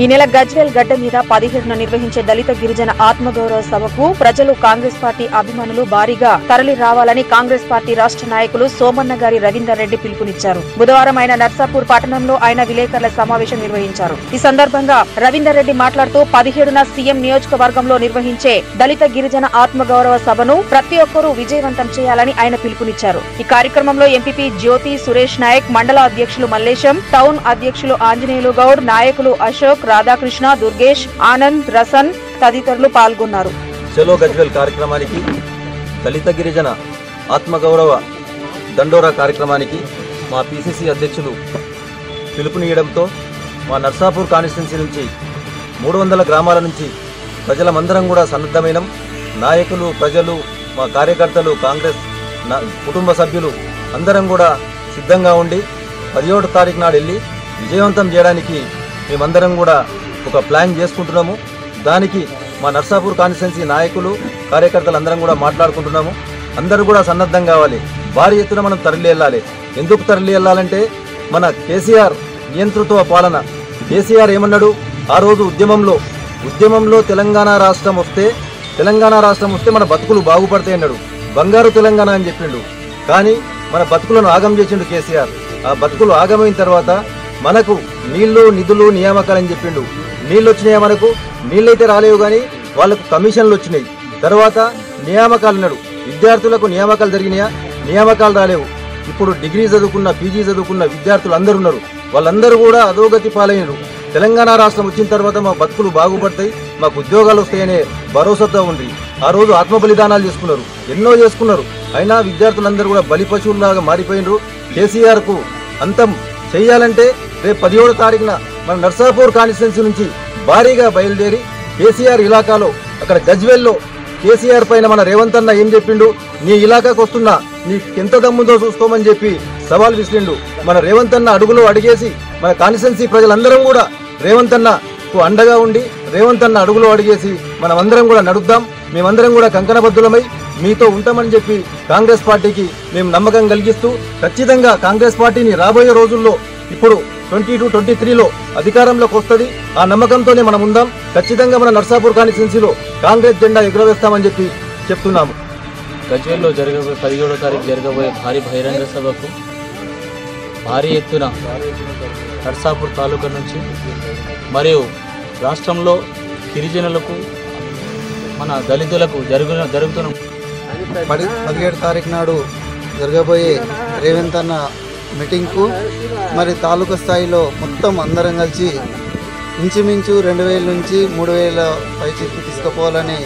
ఈ నెల గజ్వేల్ గడ్డ మీద పదిహేడున నిర్వహించే దళిత గిరిజన ఆత్మగౌరవ సభకు ప్రజలు కాంగ్రెస్ పార్టీ అభిమానులు భారీగా తరలి రావాలని కాంగ్రెస్ పార్టీ రాష్ట్ర నాయకులు సోమన్న గారి రవీందర్ రెడ్డి పిలుపునిచ్చారు బుధవారం ఆయన నర్సాపూర్ పట్టణంలో ఆయన విలేకరుల సమావేశం నిర్వహించారు ఈ సందర్భంగా రవీందర్ రెడ్డి మాట్లాడుతూ పదిహేడున సీఎం నియోజకవర్గంలో నిర్వహించే దళిత గిరిజన ఆత్మగౌరవ సభను ప్రతి ఒక్కరూ విజయవంతం చేయాలని ఆయన పిలుపునిచ్చారు ఈ కార్యక్రమంలో ఎంపీపీ జ్యోతి సురేష్ నాయక్ మండల అధ్యక్షులు మల్లేశం టౌన్ అధ్యక్షులు ఆంజనేయులు గౌడ్ నాయకులు అశోక్ రాధాకృష్ణ దుర్గేష్ ఆనంద్ రసన్ తదితరులు పాల్గొన్నారు చలో గజ్వేల్ కార్యక్రమానికి దళిత గిరిజన ఆత్మగౌరవ దండోరా కార్యక్రమానికి మా పిసిసి అధ్యక్షులు పిలుపునియడంతో మా నర్సాపూర్ కాన్స్టిట్యున్సీ నుంచి మూడు వందల గ్రామాల నుంచి ప్రజలమందరం కూడా సన్నద్ధమైనం నాయకులు ప్రజలు మా కార్యకర్తలు కాంగ్రెస్ నా కుటుంబ సభ్యులు అందరం కూడా సిద్ధంగా ఉండి పదిహేడు తారీఖు నాడు వెళ్ళి విజయవంతం చేయడానికి మేమందరం కూడా ఒక ప్లాన్ చేసుకుంటున్నాము దానికి మా నర్సాపూర్ కాన్స్టిట్యున్సీ నాయకులు కార్యకర్తలు అందరం కూడా మాట్లాడుకుంటున్నాము అందరూ కూడా సన్నద్ధం కావాలి భారీ ఎత్తున మనం తరలి వెళ్ళాలి ఎందుకు తరలి వెళ్ళాలంటే మన కేసీఆర్ నియంతృత్వ పాలన కేసీఆర్ ఏమన్నాడు ఆ రోజు ఉద్యమంలో ఉద్యమంలో తెలంగాణ రాష్ట్రం వస్తే తెలంగాణ రాష్ట్రం వస్తే మన బతుకులు బాగుపడతాయి అన్నాడు బంగారు తెలంగాణ అని చెప్పిండు కానీ మన బతుకులను ఆగం చేసిండు కేసీఆర్ ఆ బతుకులు ఆగమైన తర్వాత మనకు నీళ్లు నిధులు నియామకాలని చెప్పిండు నీళ్ళు వచ్చినాయా మనకు నీళ్ళైతే రాలేవు కానీ వాళ్ళకు కమిషన్లు వచ్చినాయి తర్వాత నియామకాలు అన్నాడు విద్యార్థులకు నియామకాలు జరిగినాయా నియామకాలు రాలేవు ఇప్పుడు డిగ్రీ చదువుకున్న పీజీ చదువుకున్న విద్యార్థులు అందరూ ఉన్నారు వాళ్ళందరూ కూడా అధోగతి పాలైనరు తెలంగాణ రాష్ట్రం వచ్చిన తర్వాత మా బతుకులు బాగుపడతాయి మాకు ఉద్యోగాలు వస్తాయనే భరోసాతో ఉంది ఆ రోజు ఆత్మ బలిదానాలు చేసుకున్నారు ఎన్నో చేసుకున్నారు అయినా విద్యార్థులందరూ కూడా బలి పశువులాగా మారిపోయినరు కేసీఆర్ కు అంతం చేయాలంటే రేపు పదిహేడో తారీఖున మన నర్సాపూర్ కాన్స్టిట్యున్సీ నుంచి భారీగా బయలుదేరి కేసీఆర్ ఇలాకాలో అక్కడ గజ్వెల్లో కేసీఆర్ పైన మన రేవంత్ అన్న ఏం చెప్పిండు నీ ఇలాకాకు వస్తున్నా నీకు ఎంత దమ్ముందో చూసుకోమని చెప్పి సవాల్ విసిరిండు మన రేవంత్ అన్న అడుగులో అడిగేసి మన కాన్స్టిట్యున్సీ ప్రజలందరం కూడా రేవంత్ అన్నకు అండగా ఉండి రేవంత్ అన్న అడుగులో అడిగేసి మనమందరం కూడా నడుద్దాం మేమందరం కూడా కంకణబద్దులమై మీతో ఉంటామని చెప్పి కాంగ్రెస్ పార్టీకి మేము నమ్మకం కలిగిస్తూ ఖచ్చితంగా కాంగ్రెస్ పార్టీని రాబోయే రోజుల్లో ఇప్పుడు ట్వంటీ టూ ట్వంటీ త్రీలో అధికారంలోకి వస్తుంది ఆ నమ్మకంతోనే మనం ఉందాం ఖచ్చితంగా మన నర్సాపూర్ కాన్స్టిట్యున్సీలో కాంగ్రెస్ జెండా ఎగురవేస్తామని చెప్పి చెప్తున్నాము గజ్వేల్లో జరగబోయే పదిహేడో తారీఖు జరగబోయే భారీ బహిరంగ సభకు భారీ ఎత్తున నర్సాపూర్ తాలూకా నుంచి మరియు రాష్ట్రంలో గిరిజనులకు మన దళితులకు జరుగున జరుగుతున్న పది పదిహేడు తారీఖు నాడు జరగబోయే రేవంత్ అన్న మీటింగ్కు మరి తాలూకా స్థాయిలో మొత్తం అందరం కలిసి ఇంచుమించు రెండు వేల నుంచి మూడు వేల పైచికి తీసుకుపోవాలని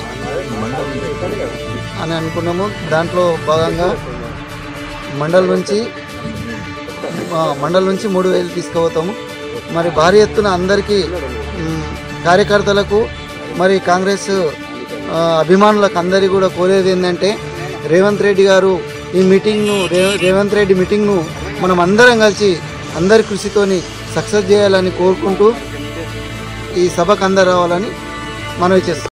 అని అనుకున్నాము దాంట్లో భాగంగా మండల్ నుంచి ఆ, మండల్ నుంచి మూడు వేలు తీసుకుపోతాము మరి భారీ ఎత్తున అందరికీ మ్, కార్యకర్తలకు మరి కాంగ్రెస్ ఆ, అభిమానులకు అందరికీ కూడా కోరేది ఏంటంటే రేవంత్ రెడ్డి గారు ఈ మీటింగ్ను రే- రేవంత్ రెడ్డి మీటింగ్ను మనం అందరం కలిసి అందరి కృషితోని సక్సెస్ చేయాలని కోరుకుంటూ ఈ సభకు అందరు రావాలని మనవి చేస్తాం